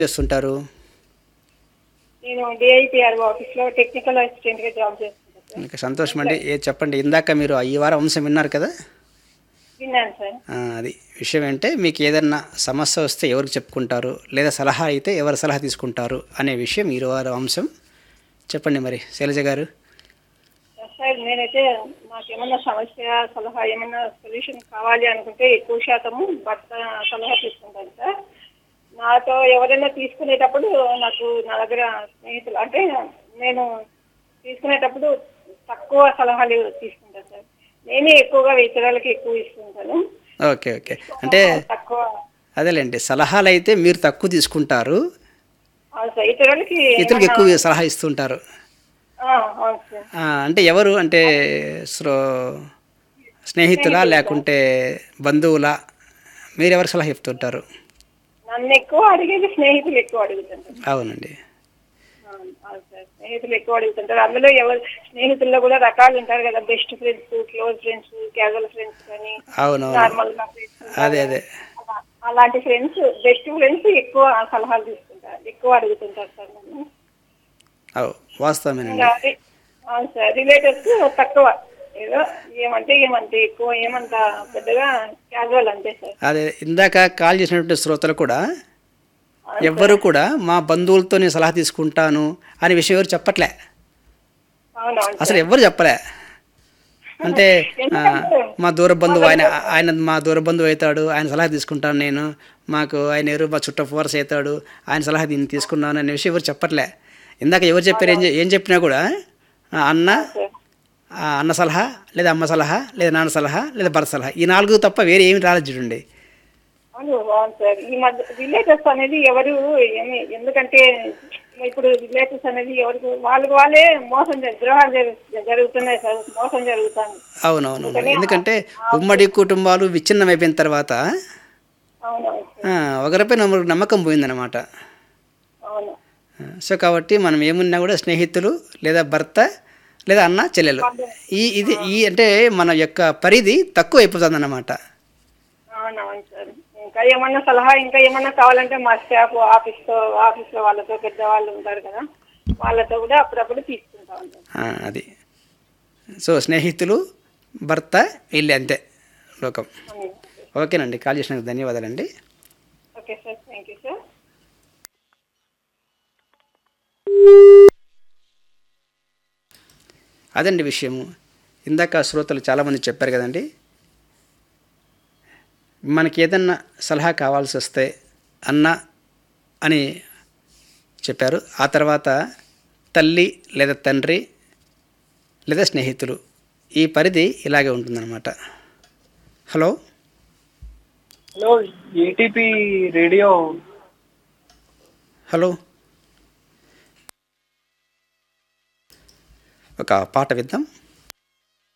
చేస్తుంటారు నేను DIPR office లో టెక్నికల్ అసిస్టెంట్ గా జాబ్ చేస్తున్నాను సార్ ఇంకా సంతోషం అండి ఏ చెప్పండి ఇందాక మీరు ఈ వారం అంశం విన్నారు కదా విన్నాను సార్ ఆ, అది విషయం ఏంటంటే మీకు ఏదన్నా సమస్య వస్తే ఎవరికి చెప్పుకుంటారు లేదా సలహా అయితే ఎవరు సలహా తీసుకుంటారు అనే విషయం ఈ వారం అంశం చెప్పండి మరి శైలజ గారు సార్ నేనైతే నాకు ఏమన్నా సమస్య సలహా ఏమన్నా సొల్యూషన్ కావాలి అనుకుంటే ఎక్కువ శాతము భర్త సలహా తీసుకుంటాను సార్ నాతో ఎవరైనా తీసుకునేటప్పుడు నాకు నా దగ్గర స్నేహితులు అంటే నేను తీసుకునేటప్పుడు తక్కువ సలహాలు తీసుకుంటాను సార్ నేనే ఎక్కువగా ఇతరులకి ఎక్కువ ఇస్తుంటాను ఓకే ఓకే అంటే తక్కువ అదేలేండి సలహాలు అయితే మీరు తక్కువ తీసుకుంటారు అవును సార్ ఇతరులకి ఇతరులకు ఏమన్నా- ఎక్కువ సలహా ఇస్తుంటారు ఆ, అవును సార్ ఆ, అంటే ఎవరు అంటే స్రో స్నేహితులా లేకుంటే బంధువులా మీరు ఎవరికి సలహా చెప్తుంటారు నన్ను ఎక్కువ అడిగేది స్నేహితులు ఎక్కువ అడుగుతుంటారు అవునండి అవును అవును సార్ స్నేహితులు ఎక్కువ అడుగుతుంటారు అందులో ఎవరు స్నేహితుల్లో కూడా రకాలు ఉంటారు కదా best friends close friends casual friends కానీ అవునవును నార్మల్ గా ఫ్రెండ్స్ అదే అదే అలా- అలాంటి ఫ్రెండ్స్ బెస్ట్ ఫ్రెండ్స్ ఎక్కువ సలహాలు తీసుకుంటారు ఎక్కువ అడుగుతుంటారు సార్ నన్ను అవు వాస్తవమేనండి ఇంకా రి- అవును సార్ రిలేటివ్స్ తక్కువ ఏదో ఏమంటే ఏమంటే ఎక్కువ ఏమంత పెద్దగా క్యాజువల్ అంతే సార్ అదే ఇందాక కాల్ చేసినటువంటి శ్రోతలు కూడా ఎవ్వరు కూడా మా బంధువులతో నేను సలహా తీసుకుంటాను అనే విషయం ఎవరు చెప్పట్లే అవునవును అసలు ఎవ్వరు చెప్పలే అంటే ఆ, మా దూర బంధువు ఆయన ఆయన మా దూర బంధువు అవుతాడు ఆయన సలహా తీసుకుంటాను నేను మాకు ఆయన ఎవరు మా చుట్ట ఫోర్స్ అవుతాడు ఆయన సలహా దీన్ని తీసుకున్నాను అనే విషయం ఎవరు చెప్పట్లే ఇందాక ఎవరు చెప్పారు ఏం చె- ఏం చెప్పినా కూడా ఆ, అన్న సార్ ఆ, అన్న సలహా లేదా అమ్మ సలహా లేదా నాన్న సలహా లేదా భర్త సలహా ఈ నాలుగు తప్ప వేరే ఏమి రాలేదు చూడండి అవును అవును సార్ ఈ మధ్య రిలేటివ్స్ అనేది ఎవరు ఏమి ఎందుకంటే ఇప్పుడు రిలేటివ్స్ అనేది ఎవరికి వాళ్ళకి వాళ్ళే మోసం జరు- ద్రోహాలు జరు- జరుగుతున్నాయి సార్ మోసం జరుగుతుంది అవునవును ఎందుకంటే ఉమ్మడి కుటుంబాలు విచ్ఛిన్నం అయిపోయిన తర్వాత అవునవును సార్ ఆ, ఒకరిపై నమ్మ నమ్మకం పోయిందనమాట అవును ఆ, సో కాబట్టి మనం ఏమున్నా కూడా స్నేహితులు లేదా భర్త లేదా అన్న చెల్లెలు ఈ ఇది ఈ అంటే మన యొక్క పరిధి తక్కువ అయిపోతుంది అన్నమాట అవునవును సార్ ఇంకా ఏమన్నా సలహా ఇంకా ఏమన్నా కావాలంటే మా స్టాఫ్ ఆఫీస్ తో ఆఫీస్ లో వాళ్ళతో పెద్దవాళ్ళు ఉంటారు కదా వాళ్ళతో కూడా అప్పుడప్పుడు తీసుకుంటా ఉంటాం ఆ, అది సో స్నేహితులు భర్త వీళ్ళే అంతే లోకం అవును. ఓకేనండి కాల్ చేసినందుకు ధన్యవాదాలండి okay sir thank you sir అదండి విషయము ఇందాక శ్రోతలు చాలామంది చెప్పారు కదండి మనకి ఏదన్నా సలహా కావాల్సి వస్తే అన్న అని చెప్పారు ఆ తర్వాత తల్లి లేదా తండ్రి లేదా స్నేహితులు ఈ పరిధి ఇలాగే ఉంటుందన్నమాట hello hello ATP radio hello ఒక పాట విద్దాం